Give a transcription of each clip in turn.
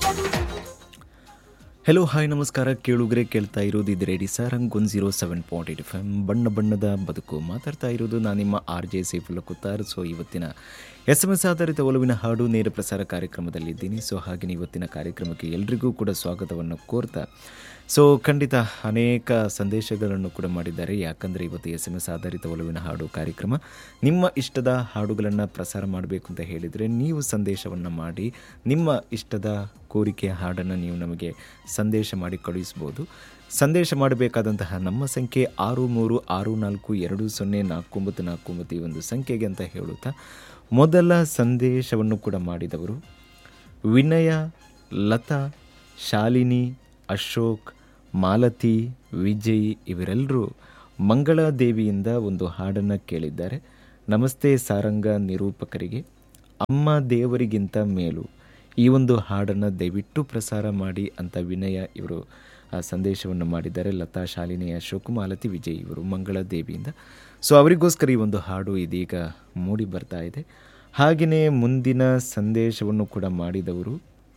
hello hi ನಮಸ್ಕಾರ ಕೇಳುಗರೆ ಕೇಳ್ತಾ ಇರೋದು ಇದು radio Sarang one zero seven point eight F M ಬಣ್ಣ ಬಣ್ಣದ ಬದುಕು ಮಾತಾಡ್ತಾ ಇರೋದು ನಾನು ನಿಮ್ಮ R J Saifulla Kuthar so ಇವತ್ತಿನ ಎಸ್ ಎಮ್ ಎಸ್ ಆಧಾರಿತ ಒಲವಿನ ಹಾಡು ನೇರ ಪ್ರಸಾರ ಕಾರ್ಯಕ್ರಮದಲ್ಲಿದ್ದೀನಿ ಸೊ ಹಾಗೆಯೇ ಇವತ್ತಿನ ಕಾರ್ಯಕ್ರಮಕ್ಕೆ ಎಲ್ರಿಗೂ ಕೂಡ ಸ್ವಾಗತವನ್ನು ಕೋರ್ತಾ ಸೊ ಖಂಡಿತ ಅನೇಕ ಸಂದೇಶಗಳನ್ನು ಕೂಡ ಮಾಡಿದ್ದಾರೆ ಯಾಕಂದರೆ ಇವತ್ತು ಎಸ್ ಎಮ್ ಎಸ್ ಆಧಾರಿತ ಒಲವಿನ ಹಾಡು ಕಾರ್ಯಕ್ರಮ ನಿಮ್ಮ ಇಷ್ಟದ ಹಾಡುಗಳನ್ನು ಪ್ರಸಾರ ಮಾಡಬೇಕು ಅಂತ ಹೇಳಿದರೆ ನೀವು ಸಂದೇಶವನ್ನು ಮಾಡಿ ನಿಮ್ಮ ಇಷ್ಟದ ಕೋರಿಕೆಯ ಹಾಡನ್ನು ನೀವು ನಮಗೆ ಸಂದೇಶ ಮಾಡಿ ಕಳುಹಿಸ್ಬೋದು ಸಂದೇಶ ಮಾಡಬೇಕಾದಂತಹ ನಮ್ಮ ಸಂಖ್ಯೆ ಆರು ಮೂರು ಆರು ನಾಲ್ಕು ಎರಡು ಸೊನ್ನೆ ನಾಲ್ಕು ಒಂಬತ್ತು ನಾಲ್ಕು ಒಂಬತ್ತು ಈ ಒಂದು ಸಂಖ್ಯೆಗೆ ಅಂತ ಹೇಳುತ್ತಾ ಮೊದಲ ಸಂದೇಶವನ್ನು ಕೂಡ ಮಾಡಿದವರು ವಿನಯ ಲತಾ ಶಾಲಿನಿ ಅಶೋಕ್ ಮಾಲತಿ ವಿಜಯ್ ಇವರೆಲ್ಲರೂ ಮಂಗಳಾದೇವಿಯಿಂದ ಒಂದು ಹಾಡನ್ನು ಕೇಳಿದ್ದಾರೆ ನಮಸ್ತೆ ಸಾರಂಗ ನಿರೂಪಕರಿಗೆ ಅಮ್ಮ ದೇವರಿಗಿಂತ ಮೇಲು ಈ ಒಂದು ಹಾಡನ್ನು ದಯವಿಟ್ಟು ಪ್ರಸಾರ ಮಾಡಿ ಅಂತ ವಿನಯ ಇವರು ಆ ಸಂದೇಶವನ್ನು ಮಾಡಿದ್ದಾರೆ ಲತಾ ಶಾಲಿನಿ ಅಶೋಕ್ ಮಾಲತಿ ವಿಜಯ್ ಇವರು ಮಂಗಳಾದೇವಿಯಿಂದ ಸೊ ಅವರಿಗೋಸ್ಕರ ಈ ಒಂದು ಹಾಡು ಇದೀಗ ಮೂಡಿ ಬರ್ತಾ ಇದೆ ಹಾಗೆಯೇ ಮುಂದಿನ ಸಂದೇಶವನ್ನು ಕೂಡ ಮಾಡಿದವರು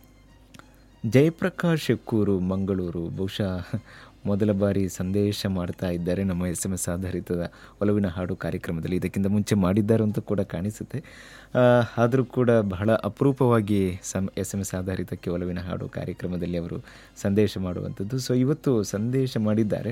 ಜಯಪ್ರಕಾಶ್ ಶೆಕ್ಕೂರು ಮಂಗಳೂರು ಬಹುಶಃ ಮೊದಲ ಬಾರಿ ಸಂದೇಶ ಮಾಡ್ತಾ ಇದ್ದಾರೆ ನಮ್ಮ ಎಸ್ ಎಮ್ ಎಸ್ ಆಧಾರಿತದ ಒಲವಿನ ಹಾಡು ಕಾರ್ಯಕ್ರಮದಲ್ಲಿ ಇದಕ್ಕಿಂತ ಮುಂಚೆ ಮಾಡಿದ್ದಾರೆ ಅಂತ ಕೂಡ ಕಾಣಿಸುತ್ತೆ ಆದರೂ ಕೂಡ ಬಹಳ ಅಪರೂಪವಾಗಿ ಸಮ್ ಎಸ್ ಎಮ್ ಎಸ್ ಆಧಾರಿತಕ್ಕೆ ಒಲವಿನ ಹಾಡು ಕಾರ್ಯಕ್ರಮದಲ್ಲಿ ಅವರು ಸಂದೇಶ ಮಾಡುವಂಥದ್ದು ಸೊ ಇವತ್ತು ಸಂದೇಶ ಮಾಡಿದ್ದಾರೆ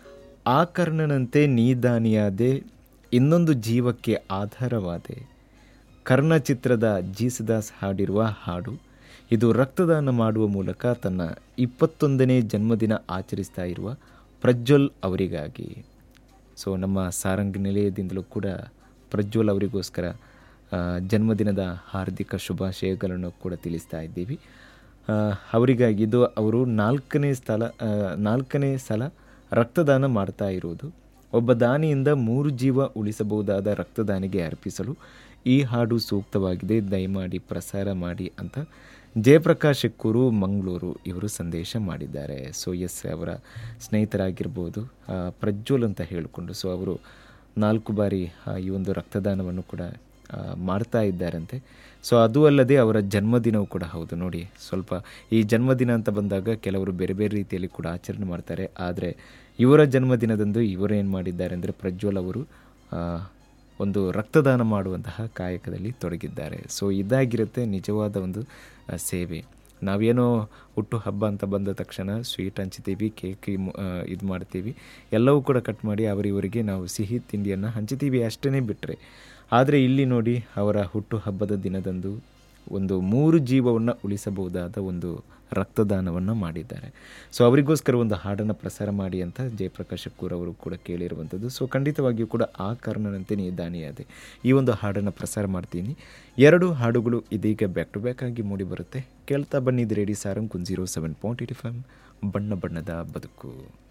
ಆ ಕರ್ಣನಂತೆ ನೀದಾನಿಯಾದೆ ಇನ್ನೊಂದು ಜೀವಕ್ಕೆ ಆಧಾರವಾದೆ ಕರ್ಣ ಚಿತ್ರದ ಜೀಸದಾಸ್ ಹಾಡಿರುವ ಹಾಡು ಇದು ರಕ್ತದಾನ ಮಾಡುವ ಮೂಲಕ ತನ್ನ ಇಪ್ಪತ್ತೊಂದನೇ ಜನ್ಮದಿನ ಆಚರಿಸ್ತಾ ಇರುವ ಪ್ರಜ್ವಲ್ ಅವರಿಗಾಗಿ ಸೊ ನಮ್ಮ ಸಾರಂಗ್ ನಿಲಯದಿಂದಲೂ ಕೂಡ ಪ್ರಜ್ವಲ್ ಅವರಿಗೋಸ್ಕರ ಆ, ಜನ್ಮದಿನದ ಹಾರ್ದಿಕ ಶುಭಾಶಯಗಳನ್ನು ಕೂಡ ತಿಳಿಸ್ತಾ ಇದ್ದೀವಿ ಆ, ಅವರಿಗಾಗಿ ಇದು ಅವರು ನಾಲ್ಕನೇ ಸ್ಥಳ ಆ, ನಾಲ್ಕನೇ ಸಲ ರಕ್ತದಾನ ಮಾಡ್ತಾ ಇರುವುದು ಒಬ್ಬ ದಾನಿಯಿಂದ ಮೂರು ಜೀವ ಉಳಿಸಬಹುದಾದ ರಕ್ತದಾನಿಗೆ ಅರ್ಪಿಸಲು ಈ ಹಾಡು ಸೂಕ್ತವಾಗಿದೆ ದಯಮಾಡಿ ಪ್ರಸಾರ ಮಾಡಿ ಅಂತ ಜಯಪ್ರಕಾಶ್ ಶೆಕ್ಕೂರು ಮಂಗಳೂರು ಇವರು ಸಂದೇಶ ಮಾಡಿದ್ದಾರೆ ಸೊ ಎಸ್ ಅವರ ಸ್ನೇಹಿತರಾಗಿರ್ಬೋದು ಆ, ಪ್ರಜ್ವಲ್ ಅಂತ ಹೇಳಿಕೊಂಡು ಸೊ ಅವರು ನಾಲ್ಕು ಬಾರಿ ಆ, ಈ ಒಂದು ರಕ್ತದಾನವನ್ನು ಕೂಡ ಆ, ಮಾಡ್ತಾ ಇದ್ದಾರಂತೆ ಸೊ ಅದು ಅಲ್ಲದೆ ಅವರ ಜನ್ಮದಿನವೂ ಕೂಡ ಹೌದು ನೋಡಿ ಸ್ವಲ್ಪ ಈ ಜನ್ಮದಿನ ಅಂತ ಬಂದಾಗ ಕೆಲವರು ಬೇರೆ ಬೇರೆ ರೀತಿಯಲ್ಲಿ ಕೂಡ ಆಚರಣೆ ಮಾಡ್ತಾರೆ ಆದರೆ ಇವರ ಜನ್ಮದಿನದಂದು ಇವರು ಏನು ಮಾಡಿದ್ದಾರೆ ಅಂದರೆ ಪ್ರಜ್ವಲ್ ಅವರು ಆ, ಒಂದು ರಕ್ತದಾನ ಮಾಡುವಂತಹ ಕಾಯಕದಲ್ಲಿ ತೊಡಗಿದ್ದಾರೆ ಸೊ ಇದಾಗಿರುತ್ತೆ ನಿಜವಾದ ಒಂದು ಆ, ಸೇವೆ ನಾವೇನೋ ಹುಟ್ಟು ಹಬ್ಬ ಅಂತ ಬಂದ ತಕ್ಷಣ ಸ್ವೀಟ್ ಹಂಚ್ತೀವಿ ಕೇಕ್ ಇದು ಮಾಡ್ತೀವಿ ಎಲ್ಲವೂ ಕೂಡ ಕಟ್ ಮಾಡಿ ಅವರಿವರಿಗೆ ನಾವು ಸಿಹಿ ತಿಂಡಿಯನ್ನು ಹಂಚ್ತೀವಿ ಅಷ್ಟೇ ಬಿಟ್ಟರೆ ಆದರೆ ಇಲ್ಲಿ ನೋಡಿ ಅವರ ಹುಟ್ಟು ಹಬ್ಬದ ದಿನದಂದು ಒಂದು ಮೂರು ಜೀವವನ್ನು ಉಳಿಸಬಹುದಾದ ಒಂದು ರಕ್ತದಾನವನ್ನು ಮಾಡಿದ್ದಾರೆ ಸೊ ಅವರಿಗೋಸ್ಕರ ಒಂದು ಹಾಡನ್ನು ಪ್ರಸಾರ ಮಾಡಿ ಅಂತ ಜಯಪ್ರಕಾಶ್ ಶಕ್ಕೂರ್ ಅವರು ಕೂಡ ಕೇಳಿರುವಂಥದ್ದು ಸೊ ಖಂಡಿತವಾಗಿಯೂ ಕೂಡ ಆ ಕಾರಣನಂತೆ ನೀ ದಾನಿಯಾದೆ ಈ ಒಂದು ಹಾಡನ್ನು ಪ್ರಸಾರ ಮಾಡ್ತೀನಿ ಎರಡು ಹಾಡುಗಳು ಇದೀಗ ಬ್ಯಾಕ್ ಟು ಬ್ಯಾಕ್ ಆಗಿ ಮೂಡಿ ಬರುತ್ತೆ ಕೇಳ್ತಾ ಬನ್ನಿದ್ದು radio Sarang one zero seven point eighty five ಬಣ್ಣ ಬಣ್ಣದ ಬದುಕು